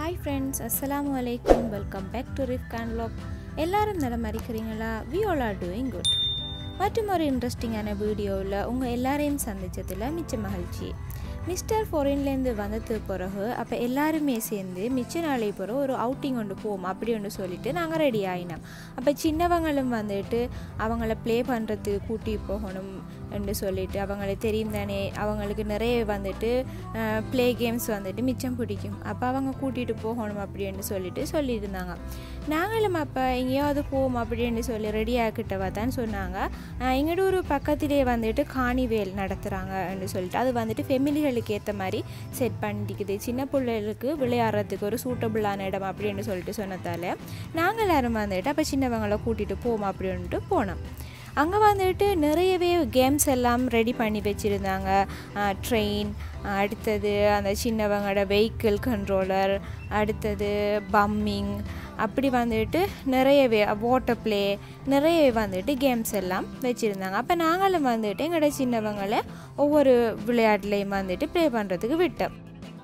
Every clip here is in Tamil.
ஹாய் ஃப்ரெண்ட்ஸ் அஸ்ஸலாமு அலைக்கும் வெல்கம் பேக் டு ரிஃப் கேன் vlog எல்லாரும் நலம் இருக்கிறீங்களா we all are doing good மற்றும் ஒரு இன்ட்ரெஸ்டிங்கான வீடியோவில் உங்கள் எல்லாரையும் சந்தித்ததில் மிச்ச மகிழ்ச்சி மிஸ்டர் ஃபாரின்லேருந்து வந்ததுக்கு பிறகு அப்போ எல்லாருமே சேர்ந்து மிச்ச நாளை பிறகு ஒரு அவுட்டிங் கொண்டு போவோம் அப்படி ஒன்று சொல்லிட்டு நாங்கள் ரெடி ஆகினோம் அப்போ சின்னவங்களும் வந்துட்டு அவங்கள ப்ளே பண்ணுறதுக்கு கூட்டி போகணும் என்று சொல்லிட்டு அவங்களுக்கு தெரியும் தானே அவங்களுக்கு நிறைய வந்துட்டு ப்ளே கேம்ஸ் வந்துட்டு மிச்சம் பிடிக்கும் அப்போ அவங்க கூட்டிகிட்டு போகணும் அப்படின்னு சொல்லிட்டு சொல்லியிருந்தாங்க நாங்களும் அப்போ எங்கேயாவது போவோம் அப்படின்னு சொல்லி ரெடி ஆக்கிட்டவா தான் சொன்னாங்க எங்களோட ஒரு பக்கத்திலே வந்துட்டு காணிவேல் நடத்துகிறாங்கன்னு சொல்லிட்டு அது வந்துட்டு ஃபெமிலிகளுக்கு ஏற்ற மாதிரி செட் பண்ணிக்குது சின்ன பிள்ளைகளுக்கு விளையாடுறதுக்கு ஒரு சூட்டபுளான இடம் அப்படின்னு சொல்லிட்டு சொன்னதால் நாங்கள் எல்லாரும் வந்துட்டு அப்போ சின்னவங்களை கூட்டிகிட்டு போவோம் அப்படின்ட்டு போனோம் அங்கே வந்துட்டு நிறையவே கேம்ஸ் எல்லாம் ரெடி பண்ணி வச்சுருந்தாங்க ட்ரெயின் அடுத்தது அந்த சின்னவங்களோட வெஹிக்கிள் கண்ட்ரோலர் அடுத்தது பம்மிங் அப்படி வந்துட்டு நிறையவே வாட்டர் ப்ளே நிறையவே வந்துட்டு கேம்ஸ் எல்லாம் வச்சுருந்தாங்க அப்போ நாங்களும் வந்துட்டு எங்களோட சின்னவங்களை ஒவ்வொரு விளையாட்டுலேயும் வந்துட்டு ப்ளே பண்ணுறதுக்கு விட்டோம்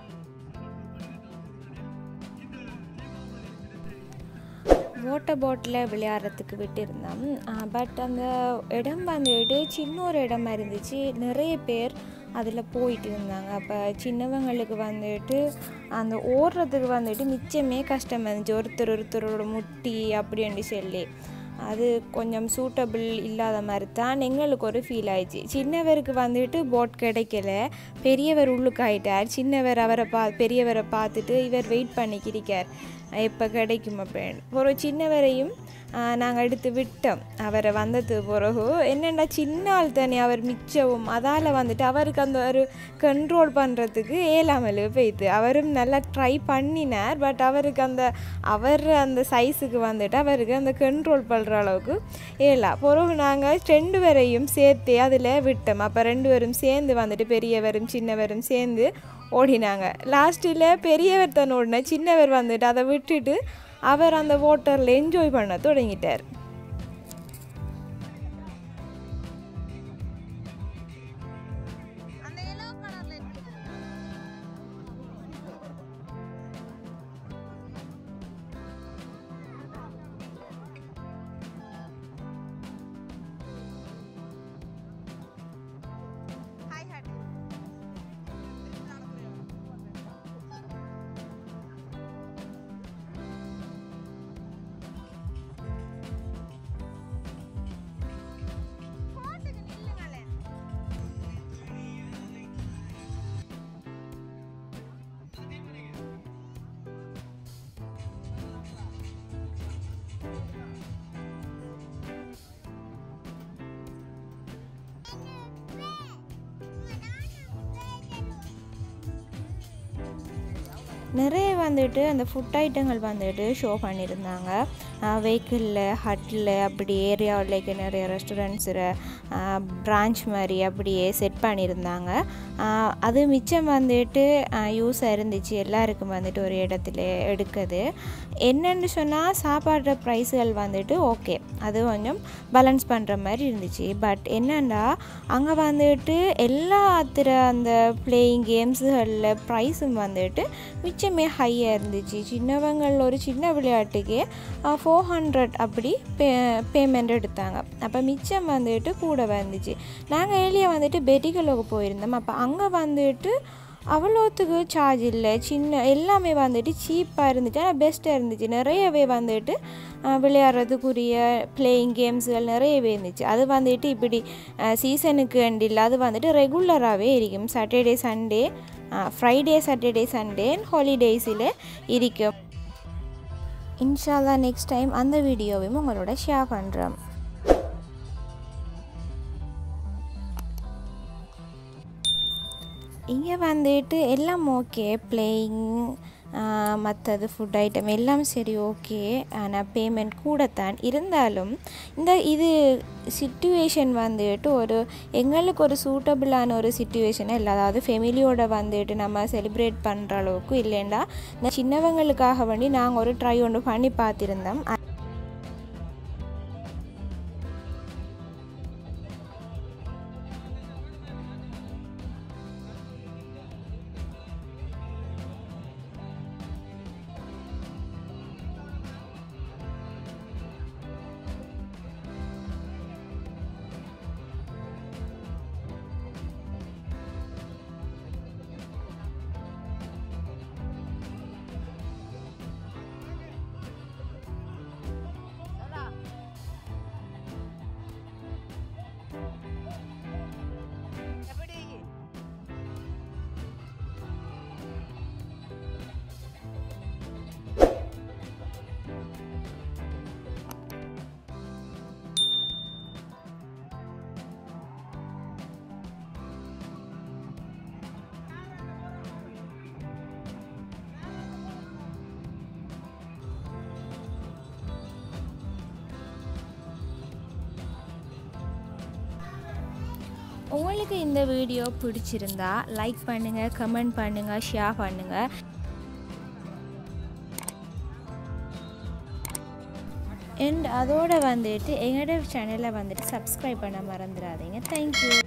வாட்டர் பாட்டில் விளையாடுறதுக்கு விட்டுருந்தோம் பட் அந்த இடம் வந்துட்டு சின்ன ஒரு இடமா இருந்துச்சு நிறைய பேர் அதில் போயிட்டு இருந்தாங்க அப்போ சின்னவங்களுக்கு வந்துட்டு அந்த ஓடுறதுக்கு வந்துட்டு மிச்சமே கஷ்டமாக இருந்துச்சு ஒருத்தர் ஒருத்தரோட முட்டி அப்படின்னு சொல்லி அது கொஞ்சம் சூட்டபிள் இல்லாத மாதிரி தான் எங்களுக்கு ஒரு ஃபீல் ஆயிடுச்சு சின்னவருக்கு வந்துட்டு போட் கிடைக்கல பெரியவர் உள்ளுக்கு ஆயிட்டார் சின்னவர் அவரை பா பெரியவரை பார்த்துட்டு இவர் வெயிட் பண்ணிக்கிறிக்கார் எப்போ கிடைக்கும் அப்படின்னு ஒரு சின்னவரையும் நாங்கள் எடுத்து விட்டோம் அவரை வந்தது பிறகு என்னென்னா சின்ன ஆள் தானே அவர் மிச்சவும் அதால் வந்துட்டு அவருக்கு அந்த ஒரு கண்ட்ரோல் பண்ணுறதுக்கு ஏழாமல் போயிடுது அவரும் நல்லா ட்ரை பண்ணினார் பட் அவருக்கு அந்த அவர் அந்த சைஸுக்கு வந்துட்டு அவருக்கு அந்த கண்ட்ரோல் பண்ணுற அளவுக்கு ஏலா பிறகு நாங்கள் ரெண்டு பேரையும் சேர்த்து அதில் விட்டோம் அப்போ ரெண்டு பேரும் சேர்ந்து வந்துட்டு பெரியவரும் சின்னவரும் சேர்ந்து ஓடினாங்க லாஸ்ட்டில் பெரியவர் தான் ஓடின சின்னவர் வந்துட்டு அதை விட்டுட்டு அவர் அந்த வாட்டரில் என்ஜாய் பண்ண தொடங்கிட்டார் நிறைய வந்துட்டு அந்த ஃபுட் ஐட்டங்கள் வந்துட்டு ஷோ பண்ணியிருந்தாங்க வெஹிக்கிளில் ஹட்டில் அப்படி ஏரியாவிலேக்கு நிறைய ரெஸ்டாரண்ட்ஸில் பிரான்ச் மாதிரி அப்படியே செட் பண்ணியிருந்தாங்க அது மிச்சம் வந்துட்டு யூஸாக இருந்துச்சு எல்லாருக்கும் வந்துட்டு ஒரு இடத்துல எடுக்குது என்னென்னு சொன்னால் சாப்பாடுற ப்ரைஸுகள் வந்துட்டு ஓகே அது கொஞ்சம் பேலன்ஸ் பண்ணுற மாதிரி இருந்துச்சு பட் என்னென்னா அங்கே வந்துட்டு எல்லாத்திர அந்த பிளேயிங் கேம்ஸுகளில் ப்ரைஸும் வந்துட்டு மிச்சமே ஹையாக இருந்துச்சு சின்னவங்கள் ஒரு சின்ன விளையாட்டுக்கே ஃபோர் ஹண்ட்ரட் அப்படி பே பேமெண்ட் எடுத்தாங்க அப்போ மிச்சம் வந்துட்டு கூட வந்துச்சு நாங்கள் ஏழியாக வந்துட்டு பெட்டிகளுக்கு போயிருந்தோம் அப்போ அங்கே வந்துட்டு அவ்வளோத்துக்கு சார்ஜ் இல்லை சின்ன எல்லாமே வந்துட்டு சீப்பாக இருந்துச்சு ஆனால் பெஸ்ட்டாக இருந்துச்சு நிறையவே வந்துட்டு விளையாடுறதுக்குரிய பிளேயிங் கேம்ஸுகள் நிறையவே இருந்துச்சு அது வந்துட்டு இப்படி சீசனுக்கு அண்டில் அது வந்துட்டு ரெகுலராகவே இருக்கும் Saturday Sunday Friday Saturday Sunday ஹாலிடேஸில் இருக்கும் இன்ஷால்லா நெக்ஸ்ட் டைம் அந்த வீடியோவையும் உங்களோட ஷேர் பண்ணுறோம் இங்கே வந்துட்டு எல்லாம் ஓகே பிளேயிங் மற்றது ஃபுட் ஐட்டம் எல்லாம் சரி ஓகே ஆனால் பேமெண்ட் கூடத்தான் இருந்தாலும் இந்த இது சிட்டுவேஷன் வந்துட்டு ஒரு எங்களுக்கு ஒரு சூட்டபிளான ஒரு சுச்சுவேஷன் இல்லை அதாவது ஃபெமிலியோட வந்துட்டு நம்ம செலிப்ரேட் பண்ணுற அளவுக்கு இல்லைண்டா இந்த சின்னவங்களுக்காக வேண்டி நாங்கள் ஒரு ட்ரை ஒன்று பண்ணி பார்த்துருந்தோம் உங்களுக்கு இந்த வீடியோ பிடிச்சிருந்தா லைக் பண்ணுங்கள் கமெண்ட் பண்ணுங்கள் ஷேர் பண்ணுங்கள் அண்ட் அதோடு வந்துட்டு எங்களோட சேனலை வந்துட்டு சப்ஸ்கிரைப் பண்ண மறந்துடாதீங்க தேங்க்யூ